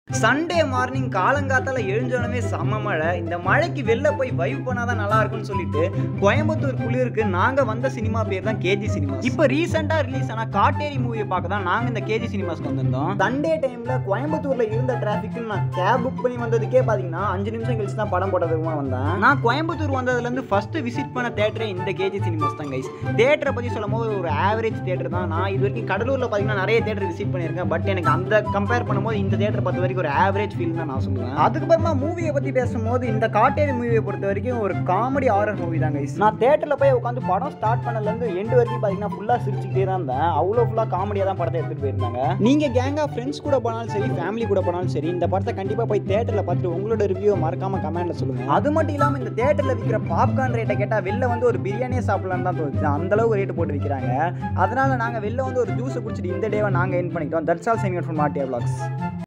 Sunday morning காலங்காத்தால எழுஞ்சோடனே செம்ம மழை இந்த மழைக்கு வெளில போய் வைப் பண்ணாதான் நல்லா இருக்கும்னு சொல்லிட்டு கோயம்புத்தூர் குளிருக்கு நாங்க வந்த சினிமா பேர் தான் கேஜி சினிமா இப்போ ரீசெண்டா ரிலீஸ் ஆன காட்டேரி மூவியை பார்க்க தான் நாங்க இந்த கேஜி சினிமாஸ்க்கு வந்திருந்தோம் சண்டே டைம்ல கோயம்புத்தூர்ல இருந்த டிராஃபிக்கு நான் கேப் புக் பண்ணி வந்ததுக்கே பாத்தீங்கன்னா அஞ்சு நிமிஷம் கழிச்சு தான் படம் போட்டதுக்கு வந்தேன் நான் கோயம்புத்தூர் வந்ததுல இருந்து ஃபர்ஸ்ட் விசிட் பண்ண தேட்டரே இந்த கேஜி சினிமாஸ் தான் கைஸ் தேட்டரை பத்தி சொல்லும் போது ஒரு ஆவரேஜ் தேட்டர் தான் நான் இது வரைக்கும் கடலூர்ல பாத்தீங்கன்னா நிறைய தேட்டர் விசிட் பண்ணியிருக்கேன் பட் எனக்கு அந்த கம்பேர் பண்ணும்போது இந்த தேட்டர் பொறுத்த வரைக்கும் ஒரு ஆவரேஜ் ஃபீல் தான் நான் சொல்லுவேன் அதுக்கப்புறமா மூவியை பத்தி பேசும்போது இந்த காட்டேரி மூவியை பொறுத்த வரைக்கும் ஒரு காமெடி ஆரர் மூவி தான் கைஸ் நான் தேட்டர்ல போய் உட்காந்து படம் ஸ்டார்ட் பண்ணல இருந்து எண்டு வரைக்கும் பாத்தீங்கன்னா ஃபுல்லா சிரிச்சுக்கிட்டே தான் இருந்தேன் அவ்வளோ ஃபுல்லா காமெடியா தான் படத்தை எடுத்துட்டு போயிருந்தாங்க நீங்க கேங்கா ஃப்ரெண்ட்ஸ் கூட போனாலும் சரி ஃபேமிலி கூட போனாலும் சரி இந்த படத்தை கண்டிப்பா போய் தேட்டர்ல பார்த்துட்டு உங்களோட ரிவ்யூ மறக்காம கமெண்ட்ல சொல்லுங்க அது மட்டும் இல்லாம இந்த தேட்டர்ல விற்கிற பாப்கார்ன் ரேட்டை கேட்டா வெளில வந்து ஒரு பிரியாணியே சாப்பிடலாம்னு தான் தோணுச்சு அந்த அளவுக்கு ரேட் போட்டு விற்கிறாங்க அதனால நாங்க வெளில வந்து ஒரு ஜூஸ் குடிச்சிட்டு இந்த டேவை நாங்க என் பண்ணிக்கிட்டோம் தட்ஸ் ஆல் சைன் ஃப்ரம் ஆர்டியா vlogs